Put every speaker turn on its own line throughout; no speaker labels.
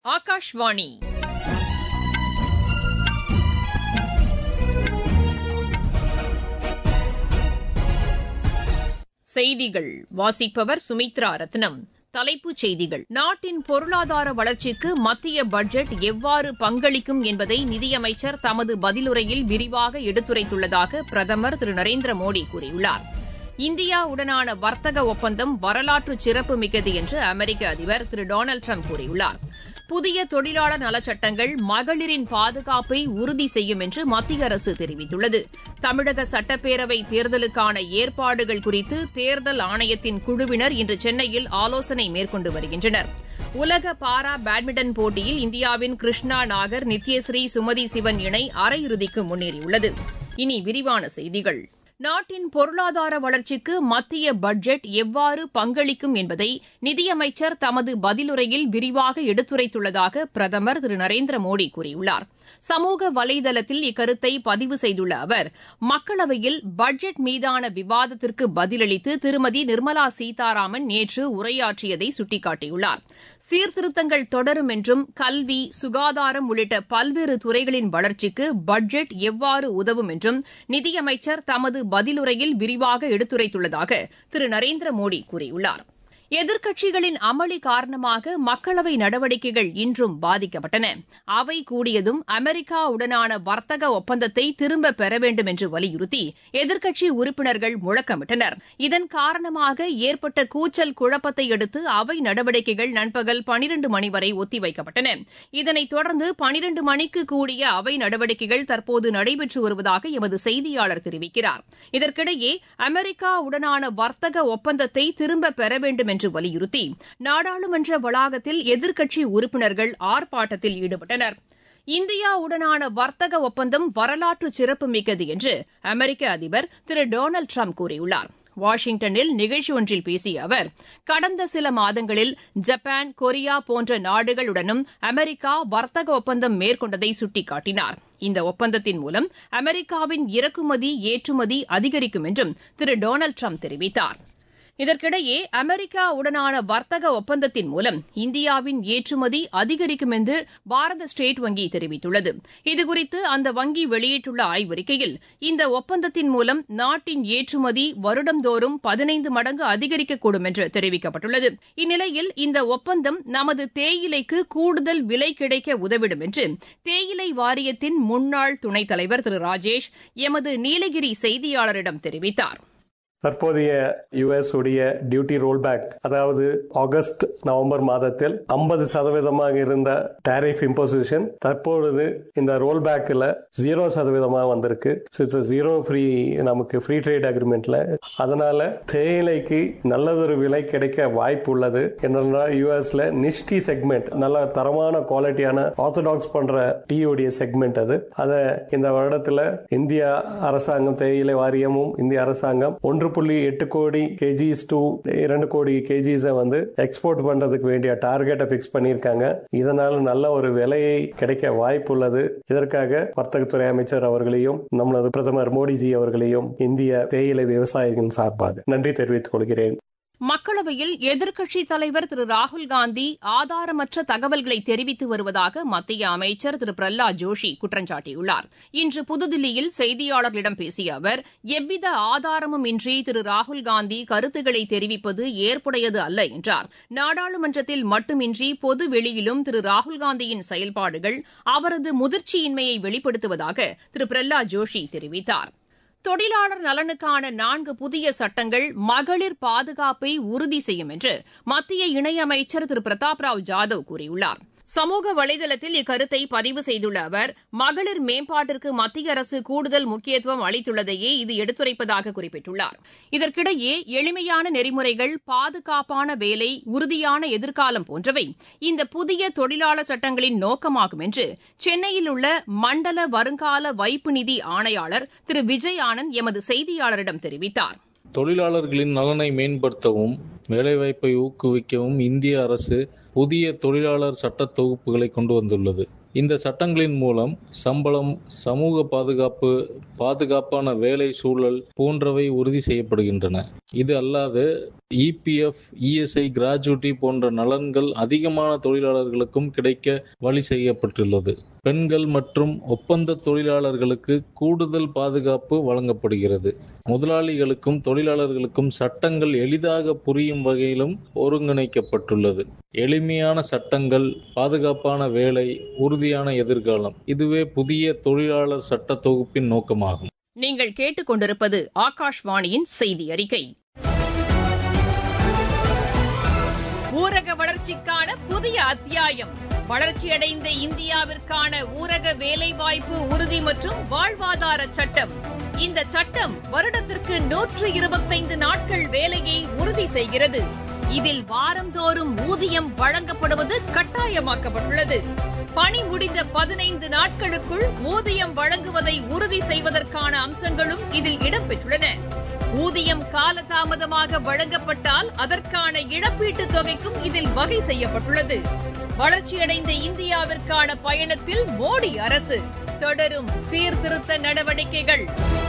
ஆகாஷ்வாணி செய்திகள் வாசிப்பவர் சுமித்ரா ரத்னம் தலைப்புச் செய்திகள் நாட்டின் பொருளாதார வளர்ச்சிக்கு மத்திய பட்ஜெட் எவ்வாறு பங்களிக்கும் என்பதை நிதியமைச்சர் தமது பதிலுரையில் விரிவாக எடுத்துரைத்துள்ளதாக பிரதமர் திரு நரேந்திர மோடி கூறியுள்ளார் இந்தியாவுடனான வர்த்தக ஒப்பந்தம் வரலாற்று சிறப்புமிக்கது என்று அமெரிக்க அதிபர் திரு டொனால்டு ட்ரம்ப் கூறியுள்ளார் புதிய தொழிலாளர் நலச்சட்டங்கள் மகளிரின் பாதுகாப்பை உறுதி செய்யும் என்று மத்திய அரசு தெரிவித்துள்ளது தமிழக சட்டப்பேரவை தேர்தலுக்கான ஏற்பாடுகள் குறித்து தேர்தல் ஆணையத்தின் குழுவினர் இன்று சென்னையில் ஆலோசனை மேற்கொண்டு வருகின்றனர் உலக பாரா பேட்மிண்டன் போட்டியில் இந்தியாவின் கிருஷ்ணா நாகர் நித்யஸ்ரீ சுமதி சிவன் இணை அரையிறுதிக்கு முன்னேறியுள்ளது இனி விரிவான செய்திகள் நாட்டின் பொருளாதார வளர்ச்சிக்கு மத்திய பட்ஜெட் எவ்வாறு பங்களிக்கும் என்பதை நிதியமைச்சர் தமது பதிலுரையில் விரிவாக எடுத்துரைத்துள்ளதாக பிரதமர் திரு நரேந்திர மோடி கூறியுள்ளார் சமூக வலைதளத்தில் இக்கருத்தை பதிவு செய்துள்ள அவர் மக்களவையில் பட்ஜெட் மீதான விவாதத்திற்கு பதிலளித்து திருமதி நிர்மலா சீதாராமன் நேற்று உரையாற்றியதை சுட்டிக்காட்டியுள்ளார் சீர்திருத்தங்கள் தொடரும் என்றும் கல்வி சுகாதாரம் உள்ளிட்ட பல்வேறு துறைகளின் வளர்ச்சிக்கு பட்ஜெட் எவ்வாறு உதவும் என்றும் நிதியமைச்சர் தமது பதிலுரையில் விரிவாக எடுத்துரைத்துள்ளதாக திரு நரேந்திர மோடி கூறியுள்ளார் எதிர்க்கட்சிகளின் அமளி காரணமாக மக்களவை நடவடிக்கைகள் இன்றும் பாதிக்கப்பட்டன அவை கூடியதும் அமெரிக்காவுடனான வர்த்தக ஒப்பந்தத்தை திரும்பப் பெற வேண்டும் என்று வலியுறுத்தி எதிர்க்கட்சி உறுப்பினர்கள் முழக்கமிட்டனர் இதன் காரணமாக ஏற்பட்ட கூச்சல் குழப்பத்தை அடுத்து அவை நடவடிக்கைகள் நண்பகல் பனிரண்டு மணி வரை ஒத்திவைக்கப்பட்டன இதனைத் தொடர்ந்து பனிரண்டு மணிக்கு கூடிய அவை நடவடிக்கைகள் தற்போது நடைபெற்று வருவதாக எமது செய்தியாளர் தெரிவிக்கிறார் இதற்கிடையே அமெரிக்காவுடனான வர்த்தக ஒப்பந்தத்தை திரும்பப் பெற வேண்டும் என்று வலியுறுத்தி நாடாளுமன்ற வளாகத்தில் எதிர்க்கட்சி உறுப்பினர்கள் ஆர்ப்பாட்டத்தில் ஈடுபட்டனர் இந்தியாவுடனான வர்த்தக ஒப்பந்தம் வரலாற்று சிறப்புமிக்கது என்று அமெரிக்க அதிபர் திரு டொனால்டு ட்ரம்ப் கூறியுள்ளார் வாஷிங்டனில் நிகழ்ச்சி ஒன்றில் பேசிய அவர் கடந்த சில மாதங்களில் ஜப்பான் கொரியா போன்ற நாடுகளுடனும் அமெரிக்கா வர்த்தக ஒப்பந்தம் மேற்கொண்டதை சுட்டிக்காட்டினார் இந்த ஒப்பந்தத்தின் மூலம் அமெரிக்காவின் இறக்குமதி ஏற்றுமதி அதிகரிக்கும் என்றும் திரு டொனால்டு ட்ரம்ப் தெரிவித்தாா் இதற்கிடையே அமெரிக்காவுடனான வர்த்தக ஒப்பந்தத்தின் மூலம் இந்தியாவின் ஏற்றுமதி அதிகரிக்கும் என்று பாரத ஸ்டேட் வங்கி தெரிவித்துள்ளது இதுகுறித்து அந்த வங்கி வெளியிட்டுள்ள ஆய்வறிக்கையில் இந்த ஒப்பந்தத்தின் மூலம் நாட்டின் ஏற்றுமதி வருடந்தோறும் பதினைந்து மடங்கு அதிகரிக்கக்கூடும் என்று தெரிவிக்கப்பட்டுள்ளது இந்நிலையில் இந்த ஒப்பந்தம் நமது தேயிலைக்கு கூடுதல் விலை கிடைக்க உதவிடும் என்று தேயிலை வாரியத்தின் முன்னாள் துணைத் தலைவர் திரு ராஜேஷ் எமது நீலகிரி செய்தியாளரிடம் தெரிவித்தாா்
தற்போதைய யுஎஸ் உடைய டியூட்டி ரோல்பேக் அதாவது ஆகஸ்ட் நவம்பர் மாதத்தில் ஐம்பது சதவீதமாக இருந்த டாரிஃப் இம்போசிஷன் தற்பொழுது இந்த ரோல்பேக்கில் ஜீரோ சதவீதமாக வந்திருக்கு ஜீரோ ஃப்ரீ நமக்கு ஃப்ரீ ட்ரேட் அக்ரிமெண்ட்ல அதனால தேயிலைக்கு நல்லதொரு விலை கிடைக்க வாய்ப்பு உள்ளது என்னன்னா யூஎஸ்ல நிஷ்டி செக்மெண்ட் நல்ல தரமான குவாலிட்டியான ஆர்த்தடாக்ஸ் பண்ற டீயுடைய செக்மெண்ட் அது அதை இந்த வருடத்துல இந்திய அரசாங்கம் தேயிலை வாரியமும் இந்திய அரசாங்கம் ஒன்று புள்ளி எட்டு கோடி கேஜிஸ் டு இரண்டு கோடி கேஜிஸை வந்து எக்ஸ்போர்ட் பண்றதுக்கு வேண்டிய டார்கெட்டை பிக்ஸ் பண்ணியிருக்காங்க இதனால நல்ல ஒரு விலையை கிடைக்க வாய்ப்பு உள்ளது இதற்காக வர்த்தகத்துறை அமைச்சர் அவர்களையும் நம்மளது பிரதமர் மோடிஜி அவர்களையும் இந்திய தேயிலை விவசாயிகளின் சார்பாக நன்றி தெரிவித்துக் கொள்கிறேன்
மக்களவையில் எதிர்க்கட்சித் தலைவர் திரு ராகுல்காந்தி ஆதாரமற்ற தகவல்களை தெரிவித்து வருவதாக மத்திய அமைச்சர் திரு பிரஹ்லாத் ஜோஷி குற்றம் சாட்டியுள்ளார் இன்று புதுதில்லியில் செய்தியாளர்களிடம் பேசிய அவர் எவ்வித ஆதாரமும் இன்றி திரு ராகுல்காந்தி கருத்துக்களை தெரிவிப்பது ஏற்புடையது அல்ல என்றார் நாடாளுமன்றத்தில் மட்டுமின்றி பொது வெளியிலும் திரு ராகுல்காந்தியின் செயல்பாடுகள் அவரது முதிர்ச்சியின்மையை வெளிப்படுத்துவதாக திரு பிரஹ்லாத் ஜோஷி தெரிவித்தாா் தொழிலாளர் நலனுக்கான நான்கு புதிய சட்டங்கள் மகளிர் பாதுகாப்பை உறுதி செய்யும் என்று மத்திய இணையமைச்சர் திரு பிரதாப் ராவ் ஜாதவ் கூறியுள்ளார் சமூக வலைதளத்தில் இக்கருத்தை பதிவு செய்துள்ள அவர் மகளிர் மேம்பாட்டிற்கு மத்திய அரசு கூடுதல் முக்கியத்துவம் அளித்துள்ளதையே இது எடுத்துரைப்பதாக குறிப்பிட்டுள்ளார் இதற்கிடையே எளிமையான நெறிமுறைகள் பாதுகாப்பான வேலை உறுதியான எதிர்காலம் போன்றவை இந்த புதிய தொழிலாளர் சட்டங்களின் நோக்கமாகும் என்று சென்னையில் உள்ள மண்டல வருங்கால வைப்பு நிதி ஆணையாளர் திரு விஜய் ஆனந்த் எமது செய்தியாளரிடம் தெரிவித்தார்
தொழிலாளர்களின் நலனை மேம்படுத்தவும் வேலைவாய்ப்பை ஊக்குவிக்கவும் இந்திய அரசு புதிய தொழிலாளர் சட்ட தொகுப்புகளை கொண்டு வந்துள்ளது இந்த சட்டங்களின் மூலம் சம்பளம் சமூக பாதுகாப்பு பாதுகாப்பான வேலை சூழல் போன்றவை உறுதி செய்யப்படுகின்றன இது அல்லாது இபிஎஃப் இஎஸ்ஐ கிராஜுவிட்டி போன்ற நலன்கள் அதிகமான தொழிலாளர்களுக்கும் கிடைக்க வழி செய்யப்பட்டுள்ளது பெண்கள் மற்றும் ஒப்பந்த தொழிலாளர்களுக்கு கூடுதல் பாதுகாப்பு வழங்கப்படுகிறது முதலாளிகளுக்கும் தொழிலாளர்களுக்கும் சட்டங்கள் எளிதாக புரியும் வகையிலும் ஒருங்கிணைக்கப்பட்டுள்ளது எளிமையான சட்டங்கள் பாதுகாப்பான வேலை உறுதியான எதிர்காலம் இதுவே புதிய தொழிலாளர் சட்ட தொகுப்பின் நோக்கமாகும்
நீங்கள் கேட்டுக்கொண்டிருப்பது ஆகாஷ்வாணியின் செய்தி அறிக்கை ஊரக வளர்ச்சிக்கான புதிய அத்தியாயம் வளர்ச்சியடைந்த இந்தியாவிற்கான ஊரக வேலைவாய்ப்பு உறுதி மற்றும் வாழ்வாதார சட்டம் இந்த சட்டம் வருடத்திற்கு நூற்று இருபத்தைந்து நாட்கள் வேலையை உறுதி செய்கிறது இதில் வாரந்தோறும் ஊதியம் வழங்கப்படுவது கட்டாயமாக்கப்பட்டுள்ளது பணி முடிந்த பதினைந்து நாட்களுக்குள் ஊதியம் வழங்குவதை உறுதி செய்வதற்கான அம்சங்களும் இதில் இடம்பெற்றுள்ளன ஊதியம் காலதாமதமாக வழங்கப்பட்டால் அதற்கான இழப்பீட்டுத் தொகைக்கும் இதில் வகை செய்யப்பட்டுள்ளது வளர்ச்சியடைந்த இந்தியாவிற்கான பயணத்தில் மோடி அரசு தொடரும் சீர்திருத்த நடவடிக்கைகள்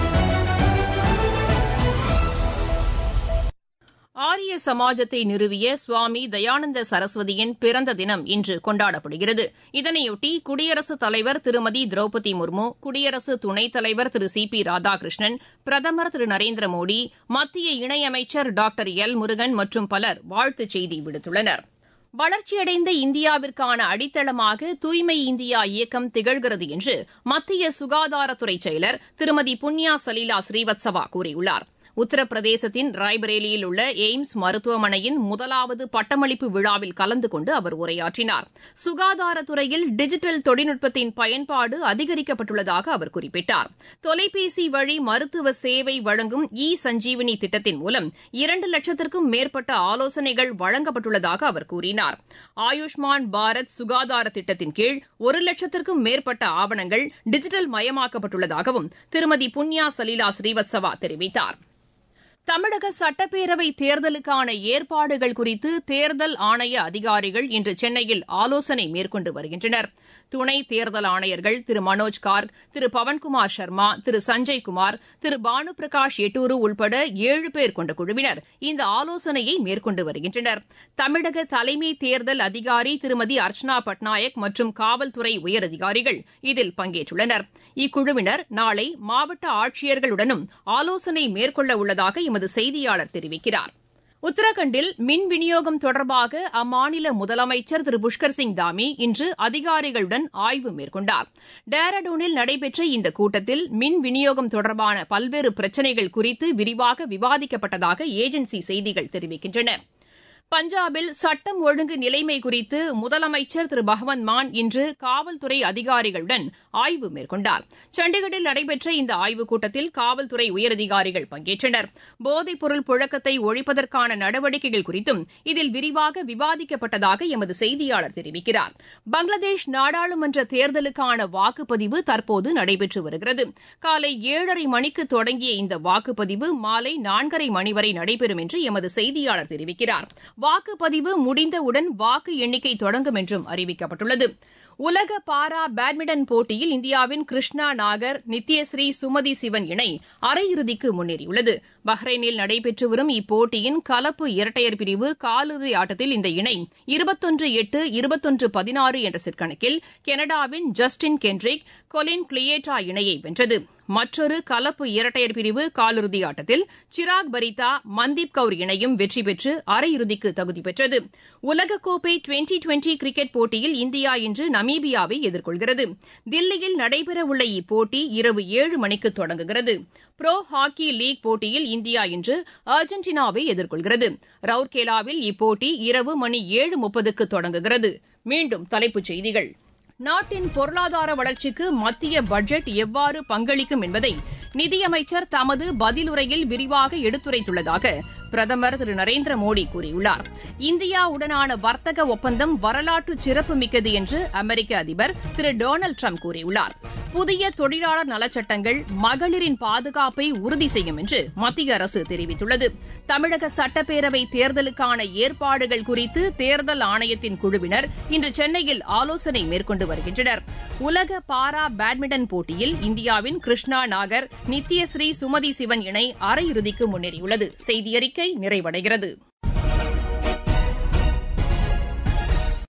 ஆரிய சமாஜத்தை நிறுவிய சுவாமி தயானந்த சரஸ்வதியின் பிறந்த தினம் இன்று கொண்டாடப்படுகிறது இதனையொட்டி குடியரசுத் தலைவர் திருமதி திரௌபதி முர்மு குடியரசு துணைத் தலைவர் திரு சி பி ராதாகிருஷ்ணன் பிரதமர் திரு நரேந்திர மோடி மத்திய இணையமைச்சர் டாக்டர் எல் முருகன் மற்றும் பலர் வாழ்த்துச் செய்தி விடுத்துள்ளனர் வளர்ச்சியடைந்த இந்தியாவிற்கான அடித்தளமாக தூய்மை இந்தியா இயக்கம் திகழ்கிறது என்று மத்திய சுகாதாரத்துறை செயலர் திருமதி புண்ணியா சலீலா ஸ்ரீவத்சவா கூறியுள்ளார் உத்தரப்பிரதேசத்தின் ராய்பரேலியில் உள்ள எய்ம்ஸ் மருத்துவமனையின் முதலாவது பட்டமளிப்பு விழாவில் கலந்து கொண்டு அவர் உரையாற்றினார் சுகாதாரத்துறையில் டிஜிட்டல் தொழில்நுட்பத்தின் பயன்பாடு அதிகரிக்கப்பட்டுள்ளதாக அவர் குறிப்பிட்டார் தொலைபேசி வழி மருத்துவ சேவை வழங்கும் இ சஞ்சீவினி திட்டத்தின் மூலம் இரண்டு லட்சத்திற்கும் மேற்பட்ட ஆலோசனைகள் வழங்கப்பட்டுள்ளதாக அவர் கூறினார் ஆயுஷ்மான் பாரத் சுகாதார திட்டத்தின் கீழ் ஒரு லட்சத்திற்கும் மேற்பட்ட ஆவணங்கள் டிஜிட்டல் மயமாக்கப்பட்டுள்ளதாகவும் திருமதி புண்ணியா சலீலா ஸ்ரீவத்சவா தெரிவித்தாா் தமிழக சட்டப்பேரவை தேர்தலுக்கான ஏற்பாடுகள் குறித்து தேர்தல் ஆணைய அதிகாரிகள் இன்று சென்னையில் ஆலோசனை மேற்கொண்டு வருகின்றனர் துணை தேர்தல் ஆணையர்கள் திரு மனோஜ் கார்க் திரு பவன்குமார் சர்மா திரு சஞ்சய் குமார் திரு பானு பிரகாஷ் எட்டூரு உள்பட ஏழு பேர் கொண்ட குழுவினர் இந்த ஆலோசனையை மேற்கொண்டு வருகின்றனர் தமிழக தலைமை தேர்தல் அதிகாரி திருமதி அர்ச்சனா பட்நாயக் மற்றும் காவல்துறை உயரதிகாரிகள் இதில் பங்கேற்றுள்ளனர் இக்குழுவினர் நாளை மாவட்ட ஆட்சியர்களுடனும் ஆலோசனை மேற்கொள்ள உள்ளதாக எமது செய்தியாளர் தெரிவிக்கிறார் உத்தரகாண்டில் மின் விநியோகம் தொடர்பாக அம்மாநில முதலமைச்சர் திரு புஷ்கர் சிங் தாமி இன்று அதிகாரிகளுடன் ஆய்வு மேற்கொண்டார் டேராடூனில் நடைபெற்ற இந்த கூட்டத்தில் மின் விநியோகம் தொடர்பான பல்வேறு பிரச்சினைகள் குறித்து விரிவாக விவாதிக்கப்பட்டதாக ஏஜென்சி செய்திகள் தெரிவிக்கின்றன பஞ்சாபில் சட்டம் ஒழுங்கு நிலைமை குறித்து முதலமைச்சர் திரு பகவந்த் மான் இன்று காவல்துறை அதிகாரிகளுடன் ஆய்வு மேற்கொண்டார் சண்டிகரில் நடைபெற்ற இந்த ஆய்வுக் கூட்டத்தில் காவல்துறை உயரதிகாரிகள் பங்கேற்றனர் போதைப் பொருள் புழக்கத்தை ஒழிப்பதற்கான நடவடிக்கைகள் குறித்தும் இதில் விரிவாக விவாதிக்கப்பட்டதாக எமது செய்தியாளர் தெரிவிக்கிறார் பங்களாதேஷ் நாடாளுமன்ற தேர்தலுக்கான வாக்குப்பதிவு தற்போது நடைபெற்று வருகிறது காலை ஏழரை மணிக்கு தொடங்கிய இந்த வாக்குப்பதிவு மாலை நான்கரை மணி வரை நடைபெறும் என்று எமது செய்தியாளர் தெரிவிக்கிறார் வாக்குப்பதிவு முடிந்தவுடன் வாக்கு எண்ணிக்கை தொடங்கும் என்றும் அறிவிக்கப்பட்டுள்ளது உலக பாரா பேட்மிண்டன் போட்டியில் இந்தியாவின் கிருஷ்ணா நாகர் நித்யஸ்ரீ சுமதி சிவன் இணை அரையிறுதிக்கு முன்னேறியுள்ளது பஹ்ரைனில் நடைபெற்று வரும் இப்போட்டியின் கலப்பு இரட்டையர் பிரிவு காலிறுதி ஆட்டத்தில் இந்த இணை இருபத்தொன்று எட்டு இருபத்தொன்று பதினாறு என்ற செட் கணக்கில் கனடாவின் ஜஸ்டின் கென்ட்ரிக் கொலின் கிளியேட்டா இணையை வென்றது மற்றொரு கலப்பு இரட்டையர் பிரிவு காலிறுதி ஆட்டத்தில் சிராக் பரிதா மந்தீப் கவுர் இணையும் வெற்றி பெற்று அரையிறுதிக்கு தகுதி பெற்றது உலகக்கோப்பை டுவெண்டி டுவெண்டி கிரிக்கெட் போட்டியில் இந்தியா இன்று நமீபியாவை எதிர்கொள்கிறது தில்லியில் நடைபெறவுள்ள இப்போட்டி இரவு ஏழு மணிக்கு தொடங்குகிறது புரோ ஹாக்கி லீக் போட்டியில் இந்தியா இன்று அர்ஜென்டினாவை எதிர்கொள்கிறது ரவுர்கேலாவில் இப்போட்டி இரவு மணி ஏழு முப்பதுக்கு தொடங்குகிறது மீண்டும் தலைப்புச் செய்திகள் நாட்டின் பொருளாதார வளர்ச்சிக்கு மத்திய பட்ஜெட் எவ்வாறு பங்களிக்கும் என்பதை நிதியமைச்சர் தமது பதிலுரையில் விரிவாக எடுத்துரைத்துள்ளதாக பிரதமர் திரு நரேந்திர மோடி கூறியுள்ளார் இந்தியாவுடனான வர்த்தக ஒப்பந்தம் வரலாற்று சிறப்புமிக்கது என்று அமெரிக்க அதிபர் திரு டொனால்டு ட்ரம்ப் கூறியுள்ளார் புதிய தொழிலாளர் நலச்சட்டங்கள் மகளிரின் பாதுகாப்பை உறுதி செய்யும் என்று மத்திய அரசு தெரிவித்துள்ளது தமிழக சட்டப்பேரவை தேர்தலுக்கான ஏற்பாடுகள் குறித்து தேர்தல் ஆணையத்தின் குழுவினர் இன்று சென்னையில் ஆலோசனை மேற்கொண்டு வருகின்றனர் உலக பாரா பேட்மிண்டன் போட்டியில் இந்தியாவின் கிருஷ்ணா நாகர் நித்யஸ்ரீ சுமதி சிவன் இணை அரையிறுதிக்கு முன்னேறியுள்ளது செய்தியறிக்கை நிறைவடைகிறது